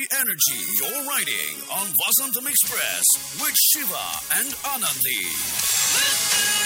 Energy, your riding on Vasantham Express with Shiva and Anandi.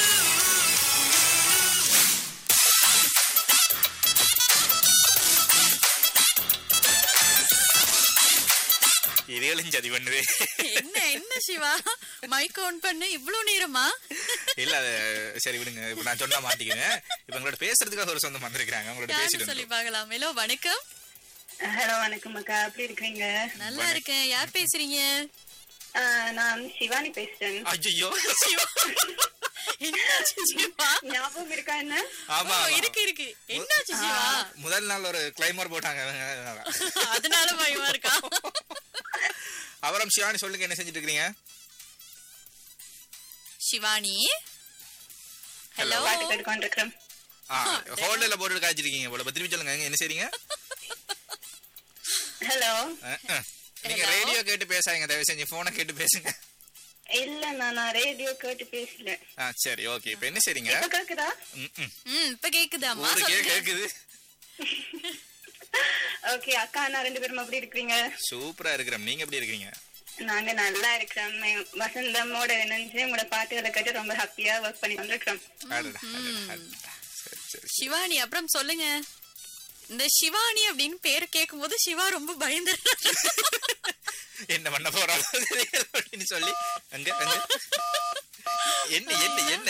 இதுகளும் சதி பண்ணுது என்ன என்ன சிவா மைக் ஆன் பண்ணு இவ்வளவு நேரமா இல்ல அது சரி விடுங்க இப்ப நான் சொன்னா மாட்டிக்குவேன் இப்ப உங்களோட பேசுறதுக்காக ஒரு சொந்தம் வந்திருக்காங்க உங்களோட யாரு பேசிட்டு சொல்லி பார்க்கலாம் ஹலோ வணக்கம் ஹலோ வணக்கம் அக்கா எப்படி இருக்கீங்க நல்லா இருக்கேன் யார் பேசுறீங்க ஆஹ் நான் சிவானி பேசுறேன் ஐயோ என்னாச்சு சிவா ஞாபகம் இருக்கா என்ன ஆமா ஓ, இருக்கு இருக்கு என்னாச்சு சிவா முதல் நாள் ஒரு கிளைமர் போட்டாங்க அதனால பயமா இருக்கா அவரம் சிவானி சொல்லுங்க என்ன செஞ்சுட்டு இருக்கீங்க சிவானி ஹலோ பாட்டு கேட்டுக்கொண்டு இருக்கிறேன் ஹோல்டர்ல போட்டு காய்ச்சிருக்கீங்க போல பத்திரி சொல்லுங்க என்ன செய்றீங்க ஹலோ அஹ், அஹ். நீங்க Hello? ரேடியோ கேட்டு பேசாதீங்க தயவு செஞ்சு போனை கேட்டு பேசுங்க இல்ல நான் நான் ரேடியோ கேட்டு பேசல ஆ சரி ஓகே இப்ப என்ன செய்றீங்க இப்ப கேக்குதா ம், ம். ம் இப்ப கேக்குதாமா ஊருக்கே சொல்லுங்க. கேக்குது ஓகே அக்கா நான் ரெண்டு பேரும் எப்படி இருக்கிறீங்க சூப்பரா இருக்கிறோம் நீங்க எப்படி இருக்கீங்க நாங்க நல்லா இருக்கிறோம் வசந்தமோட நினைச்சு உங்களோட பாட்டுகளை கேட்டு ரொம்ப ஹாப்பியா ஒர்க் பண்ணி வந்திருக்கிறோம் அடடா, அடடா, அடடா. சரி சரி சிவானி அப்புறம் சொல்லுங்க இந்த சிவானி அப்படின்னு பேரை கேட்கும் போது சிவா ரொம்ப பயந்துடுறாரு என்ன பண்ண போறாங்க அப்படின்னு சொல்லி அங்க அங்க என்ன என்ன என்ன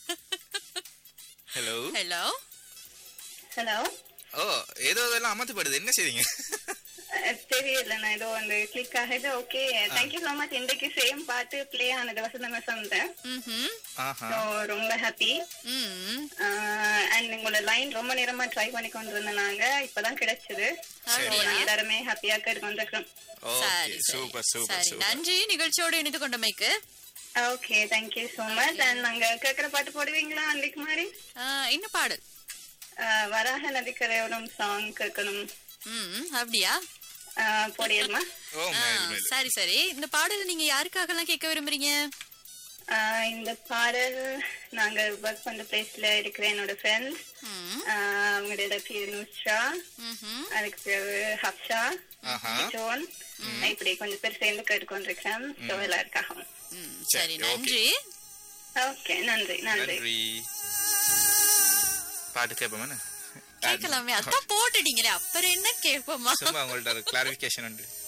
ஹலோ ஹலோ ஹலோ ஓ ஏதோ இதெல்லாம் அமர்த்தப்படுது என்ன செய்றீங்க தெரியல நான் ஏதோ அந்த கிளிக் ஆகுது ஓகே தேங்க்யூ so மச் இன்றைக்கு சேம் பாட்டு பிளே ஆனது வசந்தமே சொன்னேன் ம்ஹும். ஆஹா So, ரொம்ப ஹாப்பி ம் அண்ட் உங்களோட லைன் ரொம்ப நேரமா ட்ரை பண்ணி கொண்டு இருந்தோம் நாங்க இப்பதான் கிடைச்சது So, நாங்க எல்லாருமே ஹாப்பியா கேட்டு வந்திருக்கோம் ஓகே சரி சூப்பர் சரி சூப்பர் சரி சூப்பர் நன்றி நிகழ்ச்சியோடு இணைந்து கொண்டமைக்கு okay thank you so much and நாங்க கேக்குற பாட்டு போடுவீங்களா அன்னைக்கு மாதிரி ஆ, என்ன பாடல் ஆஹ் வராக நதிக்கரையோரம் சாங் கேட்கணும் ம் அப்படியா ஆஹ் போடியம்மா ஓ ஆ, மேல் மேல் சரி சரி இந்த பாடல் நீங்க யாருக்காகலாம் கேட்க விரும்புறீங்க ஆஹ் இந்த பாடல் நாங்க ஒர்க் பண்ற பிளேஸ்ல இருக்கிற என்னோட ஃப்ரெண்ட்ஸ் ம் அவங்களோட பேர் நுஸ்ரா ம்ஹும். அதுக்கு பேரு ஹப்ஷா ஆஹா ஜோன் இப்படி கொஞ்சம் பேர் சேர்ந்து கேட்டுக்கொண்டிருக்கிறேன் ஸோ எல்லாருக்காகவும் ம், சரி, சரி okay. நன்றி ஓகே நன்றி நன்றி நன்றி பாட்டு கேட்போம் கேட்கலாமே அதான் போட்டுட்டீங்களே அப்புறம் என்ன கேட்போமா சும்மா உங்கள்ட்ட ஒரு கிளாரிபிகேஷன் உண்டு